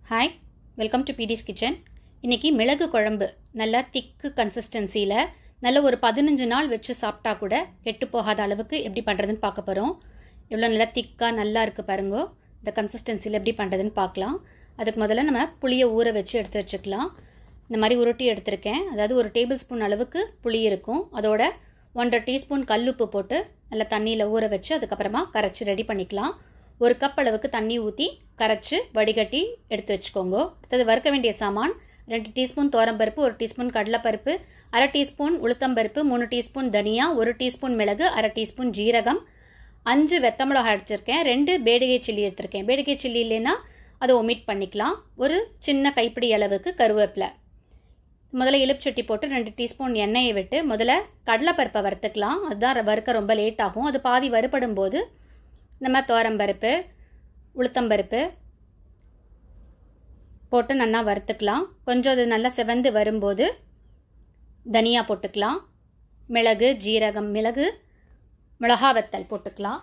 hi welcome to BTS kitchen இன்னைக்கு மிளகு குழம்பு நல்லா திக்கு கன்சிஸ்டன்சியில் நல்ல ஒரு பதினஞ்சு நாள் வச்சு சாப்பிட்டா கூட கெட்டு போகாத அளவுக்கு எப்படி பண்ணுறதுன்னு பார்க்க போகிறோம் எவ்வளோ நல்லா திக்காக நல்லா இருக்குது பாருங்க இந்த கன்சிஸ்டன்சியில் எப்படி பண்ணுறதுன்னு பார்க்கலாம் அதுக்கு முதல்ல நம்ம புளியை ஊற வச்சு எடுத்து வச்சுக்கலாம் இந்த மாதிரி உருட்டி எடுத்திருக்கேன் அதாவது ஒரு டேபிள் ஸ்பூன் அளவுக்கு புளி இருக்கும் அதோட ஒன்றரை டீஸ்பூன் கல்லுப்பு போட்டு நல்லா தண்ணியில் ஊற வச்சு அதுக்கப்புறமா கரைச்சி ரெடி பண்ணிக்கலாம் ஒரு கப் அளவுக்கு தண்ணி ஊற்றி கரைச்சி வடிகட்டி எடுத்து வச்சுக்கோங்க அடுத்தது வறுக்க வேண்டிய சாமான் ரெண்டு டீஸ்பூன் தோரம்பருப்பு ஒரு டீஸ்பூன் கடலைப்பருப்பு அரை டீஸ்பூன் உளுத்தம்பருப்பு மூணு டீஸ்பூன் தனியா ஒரு டீஸ்பூன் மிளகு அரை டீஸ்பூன் ஜீரகம் அஞ்சு வெத்தமிளகா அடிச்சிருக்கேன் ரெண்டு பேடிகை சில்லி எடுத்திருக்கேன் பேடிகை சில்லி இல்லைன்னா அதை ஒமிட் பண்ணிக்கலாம் ஒரு சின்ன கைப்பிடி அளவுக்கு கருவேப்பிலை முதல்ல இலுப்புச்சட்டி போட்டு ரெண்டு டீஸ்பூன் எண்ணெயை விட்டு முதல்ல கடலைப்பருப்பை வறுத்துக்கலாம் அதுதான் வறுக்க ரொம்ப லேட் ஆகும் அது பாதி வறுபடும் போது நம்ம தோரம்பருப்பு உளுத்தம்பருப்பு போட்டு நல்லா வறுத்துக்கலாம் கொஞ்சம் அது நல்லா செவந்து வரும்போது தனியா போட்டுக்கலாம் மிளகு ஜீரகம் மிளகு மிளகா வத்தல் போட்டுக்கலாம்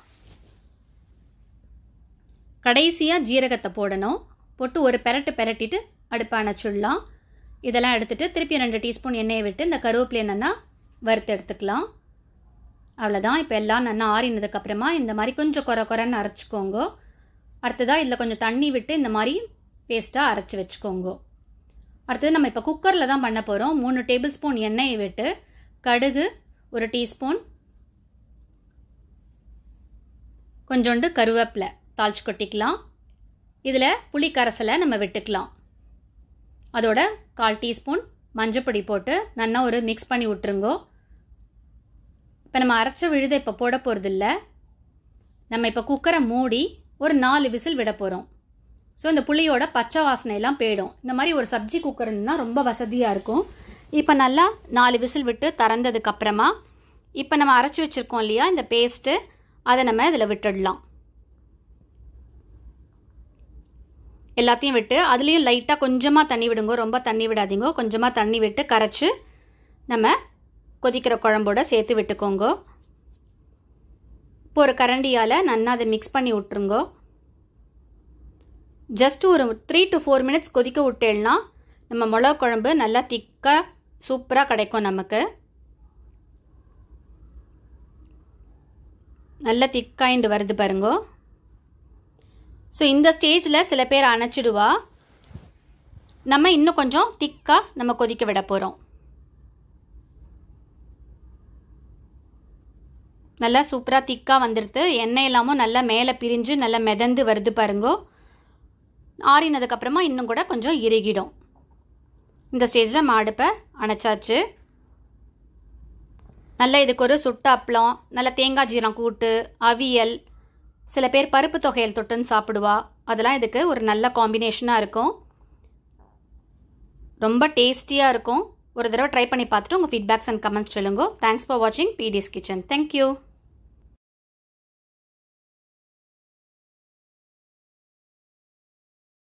கடைசியாக ஜீரகத்தை போடணும் போட்டு ஒரு பெரட்டு பெரட்டிட்டு அடுப்பை அணைச்சிடலாம் இதெல்லாம் எடுத்துட்டு திருப்பி ரெண்டு டீஸ்பூன் எண்ணெயை விட்டு இந்த கருவேப்பிலை நல்லா வறுத்து எடுத்துக்கலாம் அவ்வளோதான் இப்போ எல்லாம் நல்லா ஆறினதுக்கப்புறமா இந்த மாதிரி கொஞ்சம் குறை குறைன்னு அரைச்சிக்கோங்க அடுத்ததாக இதில் கொஞ்சம் தண்ணி விட்டு இந்த மாதிரி பேஸ்ட்டாக அரைச்சி வச்சுக்கோங்க அடுத்தது நம்ம இப்போ குக்கரில் தான் பண்ண போகிறோம் மூணு டேபிள் ஸ்பூன் எண்ணெயை விட்டு கடுகு ஒரு டீஸ்பூன் கொஞ்சோண்டு கருவேப்பிலை தாளிச்சு கொட்டிக்கலாம் இதில் புளி கரைசலை நம்ம விட்டுக்கலாம் அதோட கால் டீஸ்பூன் மஞ்சப்பொடி போட்டு நல்லா ஒரு மிக்ஸ் பண்ணி விட்டுருங்கோ இப்போ நம்ம அரைச்ச விழுதை இப்போ போட போகிறதில்ல நம்ம இப்போ குக்கரை மூடி ஒரு நாலு விசில் விட போகிறோம் ஸோ இந்த புளியோட பச்சை வாசனையெல்லாம் போயிடும் இந்த மாதிரி ஒரு சப்ஜி குக்கர் இருந்தால் ரொம்ப வசதியாக இருக்கும் இப்போ நல்லா நாலு விசில் விட்டு திறந்ததுக்கு அப்புறமா இப்போ நம்ம அரைச்சி வச்சுருக்கோம் இல்லையா இந்த பேஸ்ட்டு அதை நம்ம இதில் விட்டுடலாம் எல்லாத்தையும் விட்டு அதுலேயும் லைட்டாக கொஞ்சமாக தண்ணி விடுங்க ரொம்ப தண்ணி விடாதீங்க கொஞ்சமாக தண்ணி விட்டு கரைச்சி நம்ம கொதிக்கிற குழம்போட சேர்த்து விட்டுக்கோங்க இப்போ ஒரு கரண்டியால் நல்லா அதை மிக்ஸ் பண்ணி விட்டுருங்க ஜஸ்ட் ஒரு த்ரீ டு ஃபோர் மினிட்ஸ் கொதிக்க விட்டேன்னா நம்ம மிளகு குழம்பு நல்லா திக்காக சூப்பராக கிடைக்கும் நமக்கு நல்ல திக்காயிண்டு வருது பாருங்க ஸோ இந்த ஸ்டேஜில் சில பேர் அணைச்சிடுவா நம்ம இன்னும் கொஞ்சம் திக்காக நம்ம கொதிக்க விட போகிறோம் நல்லா சூப்பராக திக்காக வந்துடுது எண்ணெய் இல்லாமல் நல்லா மேலே பிரிஞ்சு நல்லா மிதந்து வருது பாருங்கோ ஆறினதுக்கப்புறமா இன்னும் கூட கொஞ்சம் இறுகிடும் இந்த ஸ்டேஜில் மாடுப்பை அணைச்சாச்சு நல்லா இதுக்கு ஒரு சுட்ட அப்பளம் நல்ல தேங்காய் ஜீரம் கூட்டு அவியல் சில பேர் பருப்பு தொகையல் தொட்டுன்னு சாப்பிடுவா அதெல்லாம் இதுக்கு ஒரு நல்ல காம்பினேஷனாக இருக்கும் ரொம்ப டேஸ்டியாக இருக்கும் ஒரு தடவை ட்ரை பண்ணி பார்த்துட்டு உங்கள் ஃபீட்பேக்ஸ் அண்ட் கமெண்ட்ஸ் சொல்லுங்க தேங்க்ஸ் ஃபார் வாட்சிங் பிடிஎஸ் கிச்சன் தேங்க்யூ